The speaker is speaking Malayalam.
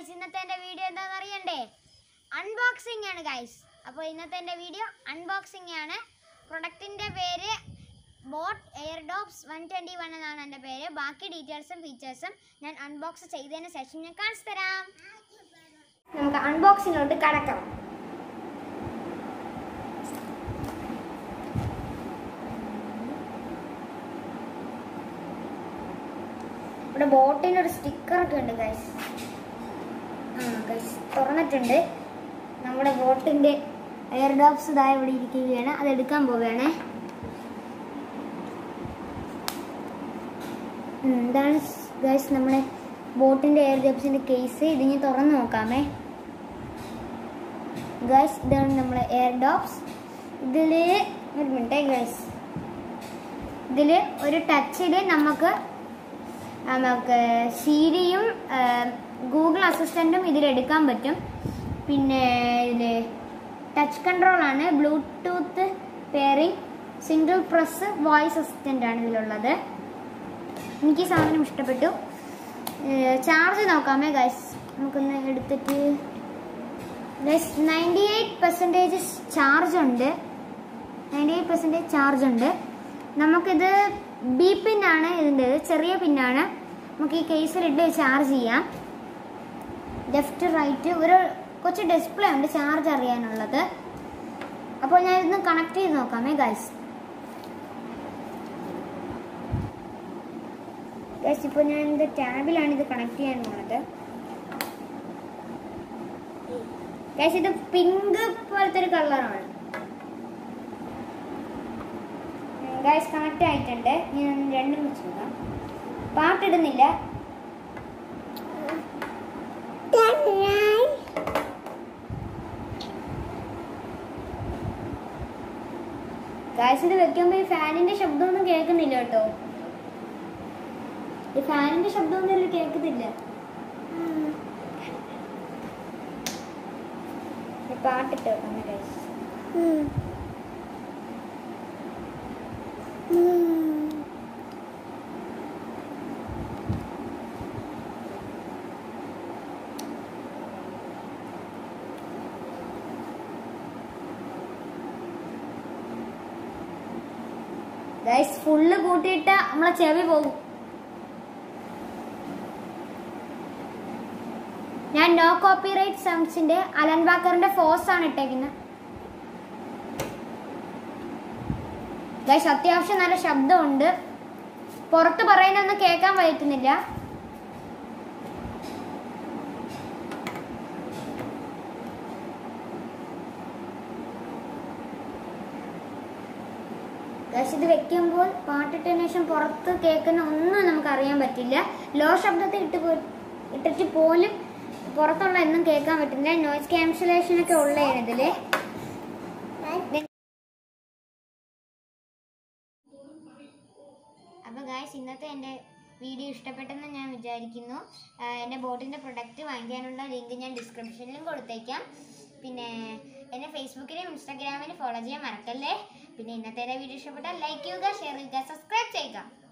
ഗൈസ് ഇന്നത്തെ എൻ്റെ വീഡിയോ എന്താണെന്ന് അറിയണ്ടേ അൺബോക്സിംഗ് ആണ് ഗൈസ് അപ്പോൾ ഇന്നത്തെ എൻ്റെ വീഡിയോ അൺബോക്സിംഗ് ആണ് പ്രൊഡക്റ്റിൻ്റെ പേര് boat Airdopes one twenty one എന്നാണ് എൻ്റെ പേര് ബാക്കി ഡീറ്റെയിൽസും ഫീച്ചേഴ്സും ഞാൻ അൺബോക്സ് ചെയ്തതിന് ശേഷം ഞാൻ കാണിച്ചു തരാം നമുക്ക് അൺബോക്സിങ്ങിലോട്ട് കടക്കാം ഇവിടെ ബോട്ടിന് ഒരു സ്റ്റിക്കർ ഒക്കെ ഉണ്ട് ഗൈസ് ആ ഗൈസ് തുറന്നിട്ടുണ്ട് നമ്മുടെ ബോട്ടിന്റെ എയർ ഡ്രോപ്സ് ഇതാ ഇവിടെ ഇരിക്കുകയാണ് അത് എടുക്കാൻ പോവുകയാണ് ഉം, ഇതാണ് ഗൈസ് നമ്മുടെ ബോട്ടിന്റെ എയർ ഡ്രോപ്സിന്റെ കേസ് ഇതിനി തുറന്ന് നോക്കാമേ ഗൈസ് ഇതാണ് നമ്മുടെ എയർ ഡ്രോപ്സ് ഇതില് ഒരു മിനിറ്റ് ഗൈസ് ഇതില് ഒരു ടച്ചിൽ നമുക്ക് നമുക്ക് സിരിയും ഗൂഗിൾ അസിസ്റ്റൻറ്റും ഇതിലെടുക്കാൻ പറ്റും പിന്നെ ഇതിൽ ടച്ച് കൺട്രോൾ ആണ് Bluetooth pairing single press voice assistant ആണ് ഇതിലുള്ളത് എനിക്ക് ഈ സാധനം ഇഷ്ടപ്പെട്ടു ചാർജ് നോക്കാമേ ഗൈസ് നമുക്കൊന്ന് എടുത്തിട്ട് guys ninety eight percentage charge ഉണ്ട് നയൻറ്റി എയ്റ്റ് പെർസെൻറ്റേജ് ചാർജ് ഉണ്ട് നമുക്കിത് ബി പിന്നാണ് ഇതിൻ്റെ ചെറിയ പിന്നാണ് നമുക്ക് ഈ കേസിലിട്ട് ചാർജ് ചെയ്യാം ലെഫ്റ്റ് റൈറ്റ് ഒരു കൊച്ചു ഡിസ്പ്ലേ ഉണ്ട് ചാർജ് അറിയാനുള്ളത് അപ്പോൾ ഞാൻ ഇതൊന്ന് കണക്ട് ചെയ്ത് നോക്കാമേ ഗൈസ് ഗൈസ് ഇപ്പോൾ ഞാൻ ഇത് ടാബിലാണ് ഇത് കണക്ട് ചെയ്യാൻ പോകുന്നത് ഗൈസ് ഇത് പിങ്ക് പോലത്തെ ഒരു കളറാണ് ഗൈസ് കണക്ട് ആയിട്ടുണ്ട് ഞാൻ രണ്ടും വെച്ച് നോക്കാം പാട്ടിടുന്നില്ല ഗൈസ് ഇത് വെക്കുമ്പോൾ ഈ ഫാനിന്റെ ശബ്ദമൊന്നും കേൾക്കുന്നില്ല കേട്ടോ ഈ ഫാനിന്റെ ശബ്ദമൊന്നും ഇതിൽ കേൾക്കുന്നില്ല ഈ പാട്ടിട്ട് വെക്കാം ഗൈസ് ഗൈസ് ഫുള്ള് കൂട്ടിയിട്ട നമ്മളെ ചെവി പോകും ഞാൻ നോ കോപ്പിറൈറ്റ് സൗണ്ട്സിന്റെ അലൻ ബാക്കറിന്റെ ഫോഴ്സ് ആണ് ഇട്ടേക്കുന്നത് ഗൈസ് അത്യാവശ്യം നല്ല ശബ്ദമുണ്ട് പുറത്ത് പറയുന്നൊന്നും കേൾക്കാൻ പറ്റുന്നില്ല ഗൈസ് ഇത് വെക്കുമ്പോൾ പാട്ടിട്ടതിന് ശേഷം പുറത്ത് കേൾക്കുന്ന ഒന്നും നമുക്ക് അറിയാൻ പറ്റില്ല ലോ ശബ്ദത്തിൽ ഇട്ട് പോ- ഇട്ടിട്ട് പോലും പുറത്തുള്ള ഒന്നും കേൾക്കാൻ പറ്റില്ല നോയിസ് ക്യാൻസലേഷൻ ഒക്കെ ഉള്ളതാണ് ഇതില് അപ്പോൾ ഗായ്സ് ഇന്നത്തെ എൻ്റെ വീഡിയോ ഇഷ്ടപ്പെട്ടെന്ന് ഞാൻ വിചാരിക്കുന്നു ആഹ് എൻ്റെ ബോട്ടിൻ്റെ പ്രൊഡക്റ്റ് വാങ്ങിക്കാനുള്ള ലിങ്ക് ഞാൻ ഡിസ്ക്രിപ്ഷനിലും കൊടുത്തേക്കാം പിന്നെ എന്നെ ഫേസ്ബുക്കിലും ഇൻസ്റ്റാഗ്രാമിലും ഫോളോ ചെയ്യാൻ മറക്കല്ലേ പിന്നെ ഇന്നത്തെ എൻ്റെ വീഡിയോ ഇഷ്ടപ്പെട്ടാൽ ലൈക്ക് ചെയ്യുക ഷെയർ ചെയ്യുക സബ്സ്ക്രൈബ് ചെയ്യുക